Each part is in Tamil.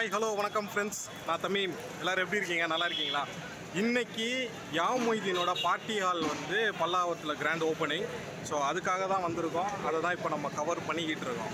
ஹாய் ஹலோ வணக்கம் ஃப்ரெண்ட்ஸ் நான் தமீம் எல்லாரும் எப்படி இருக்கீங்க நல்லா இருக்கீங்களா இன்னைக்கு யா மொய்தீனோட பார்ட்டி ஹால் வந்து பல்லாவரத்தில் கிராண்ட் ஓப்பனிங் ஸோ அதுக்காக தான் வந்திருக்கோம் அதை தான் இப்போ நம்ம கவர் பண்ணிக்கிட்டு இருக்கோம்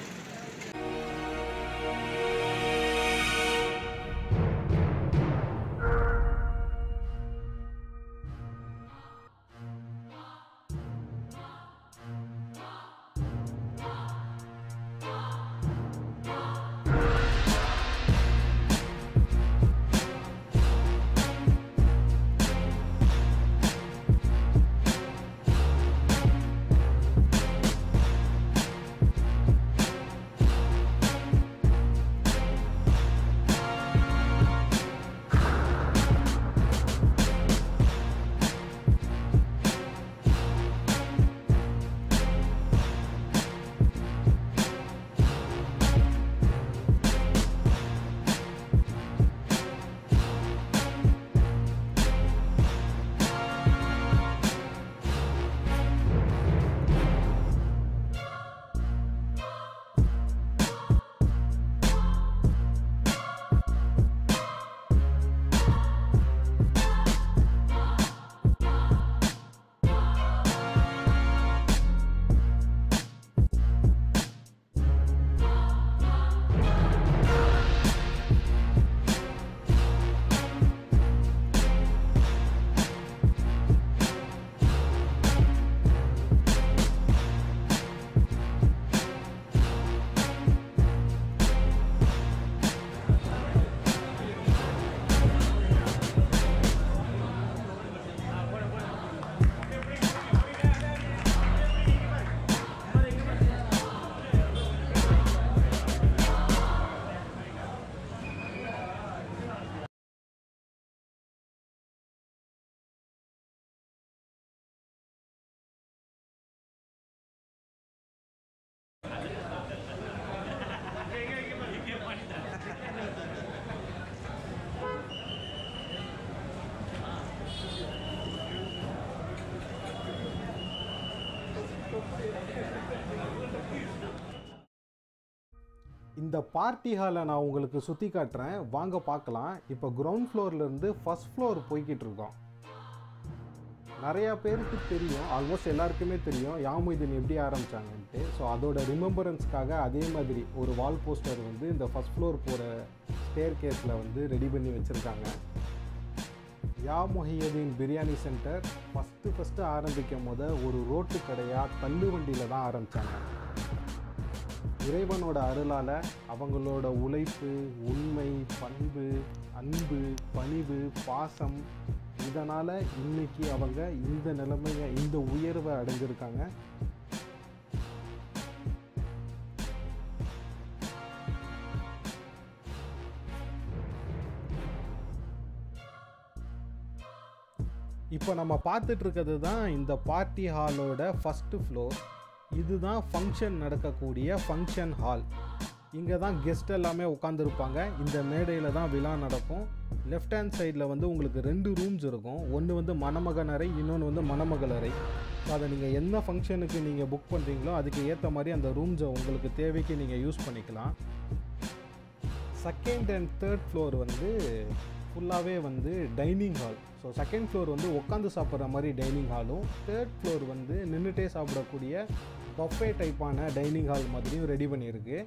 இந்த பார்ட்டி ஹாலை நான் உங்களுக்கு சுற்றி காட்டுறேன் வாங்க பார்க்கலாம் இப்போ கிரவுண்ட் ஃப்ளோர்லேருந்து ஃபஸ்ட் ஃப்ளோர் போய்கிட்டு இருக்கோம் நிறையா பேருக்கு தெரியும் ஆல்மோஸ்ட் எல்லாருக்குமே தெரியும் யாமுதீன் எப்படி ஆரம்பித்தாங்கன்ட்டு ஸோ அதோட ரிமெம்பரன்ஸ்க்காக அதே மாதிரி ஒரு வால் போஸ்டர் வந்து இந்த ஃபஸ்ட் ஃப்ளோர் போகிற ஸ்டேர் கேஸில் வந்து ரெடி பண்ணி வச்சுருக்காங்க Ya Mohideen biryani centre first first ஆரம்பிக்கும் போத ஒரு ரோட்டு கடையாக தள்ளு வண்டியில் தான் ஆரம்பித்தாங்க இறைவனோட அருளால் அவங்களோட உழைப்பு உண்மை பண்பு அன்பு பணிவு பாசம் இதனால் இன்னைக்கு அவங்க இந்த நிலைமைய இந்த உயர்வை அடைஞ்சிருக்காங்க இப்போ நம்ம பார்த்துட்டு இருக்கிறது தான் இந்த பார்ட்டி ஹாலோட ஃபஸ்ட்டு ஃப்ளோர் இதுதான் ஃபங்க்ஷன் நடக்கக்கூடிய ஃபங்க்ஷன் ஹால் இங்கே தான் கெஸ்ட் எல்லாமே உட்காந்துருப்பாங்க இந்த மேடையில் தான் விழா நடக்கும் லெஃப்ட் ஹேண்ட் சைடில் வந்து உங்களுக்கு ரெண்டு ரூம்ஸ் இருக்கும் ஒன்று வந்து மணமகன் அறை இன்னொன்று வந்து மணமகள் அறை ஸோ அதை நீங்கள் எந்த ஃபங்க்ஷனுக்கு நீங்கள் புக் பண்ணுறீங்களோ அதுக்கு ஏற்ற மாதிரி அந்த ரூம்ஸை உங்களுக்கு தேவைக்கு நீங்கள் யூஸ் பண்ணிக்கலாம் செகண்ட் அண்ட் தேர்ட் ஃப்ளோர் வந்து ஃபுல்லாகவே வந்து dining hall so second floor வந்து உட்காந்து சாப்பிட்ற மாதிரி டைனிங் ஹாலும் தேர்ட் ஃப்ளோர் வந்து நின்றுட்டே சாப்பிடக்கூடிய பஃபே டைப்பான டைனிங் ஹால் மாதிரியும் ரெடி பண்ணியிருக்கு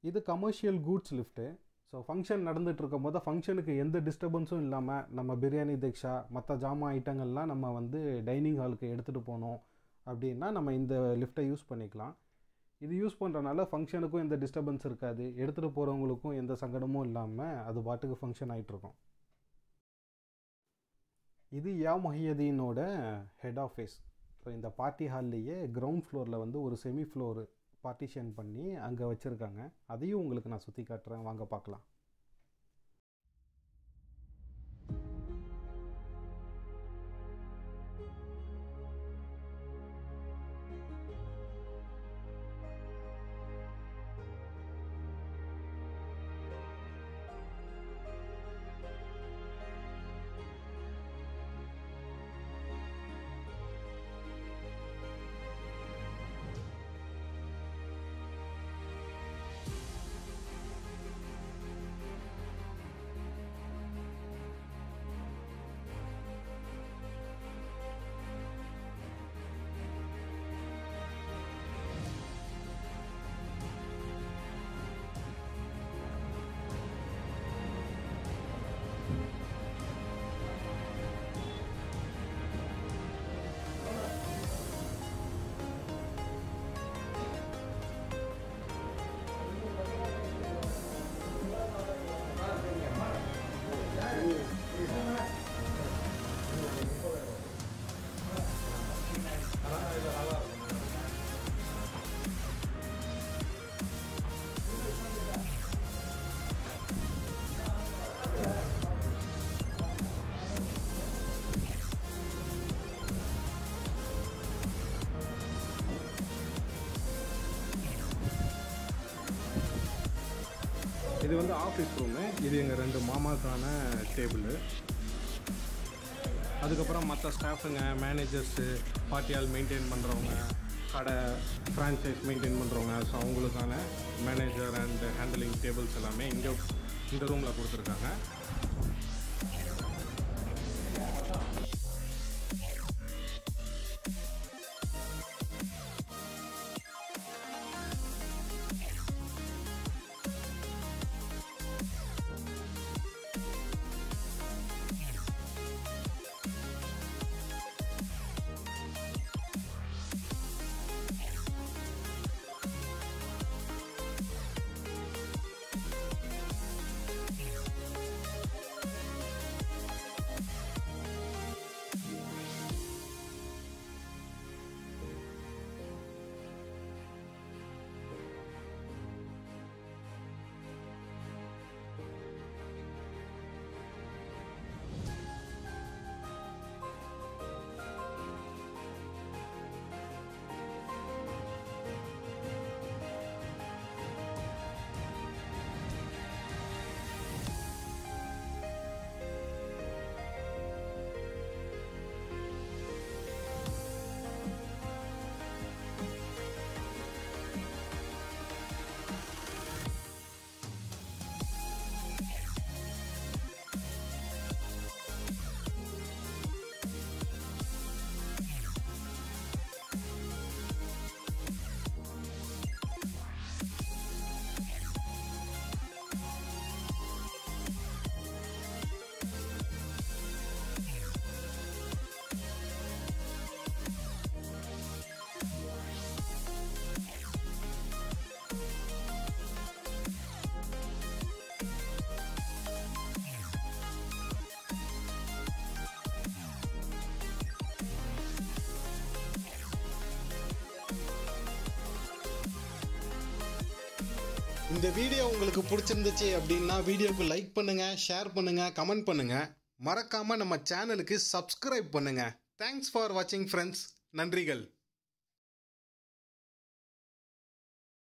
இது commercial goods lift so function நடந்துட்டு இருக்கும் போது ஃபங்க்ஷனுக்கு எந்த டிஸ்டர்பன்ஸும் இல்லாமல் நம்ம பிரியாணி தீக்ஷா மற்ற ஜாமான் ஐட்டங்கள்லாம் நம்ம வந்து டைனிங் ஹாலுக்கு எடுத்துகிட்டு போனோம் அப்படின்னா நம்ம இந்த லிஃப்ட்டை யூஸ் பண்ணிக்கலாம் இது யூஸ் பண்ணுறனால ஃபங்க்ஷனுக்கும் எந்த டிஸ்டர்பன்ஸ் இருக்காது எடுத்துகிட்டு போகிறவங்களுக்கும் எந்த சங்கடமும் இல்லாமல் அது பாட்டுக்கு ஃபங்க்ஷன் ஆகிட்ருக்கும் இது யா மொஹியதீனோட ஹெட் ஆஃபீஸ் ஸோ இந்த பார்ட்டி ஹால்லையே கிரவுண்ட் ஃப்ளோரில் வந்து ஒரு செமி ஃப்ளோரு பார்ட்டிஷன் பண்ணி அங்கே வச்சுருக்காங்க அதையும் உங்களுக்கு நான் சுற்றி காட்டுறேன் வாங்க பார்க்கலாம் இது வந்து ஆஃபீஸ் ரூமு இது எங்கள் ரெண்டு மாமாக்கான டேபிள் அதுக்கப்புறம் மற்ற ஸ்டாஃபுங்க மேனேஜர்ஸு பார்ட்டியால் மெயின்டைன் பண்ணுறவங்க கடை ஃப்ரான்ச்சைஸ் மெயின்டைன் பண்ணுறவங்க ஸோ அவங்களுக்கான மேனேஜர் அண்ட் ஹேண்டலிங் டேபிள்ஸ் எல்லாமே இங்கே இந்த ரூமில் கொடுத்துருக்காங்க இந்த வீடியோ உங்களுக்கு பிடிச்சிருந்துச்சு அப்படின்னா வீடியோக்கு லைக் பண்ணுங்க ஷேர் பண்ணுங்க கமெண்ட் பண்ணுங்க மறக்காம நம்ம சேனலுக்கு சப்ஸ்கிரைப் பண்ணுங்க தேங்க்ஸ் ஃபார் வாட்சிங் ஃப்ரெண்ட்ஸ் நன்றிகள்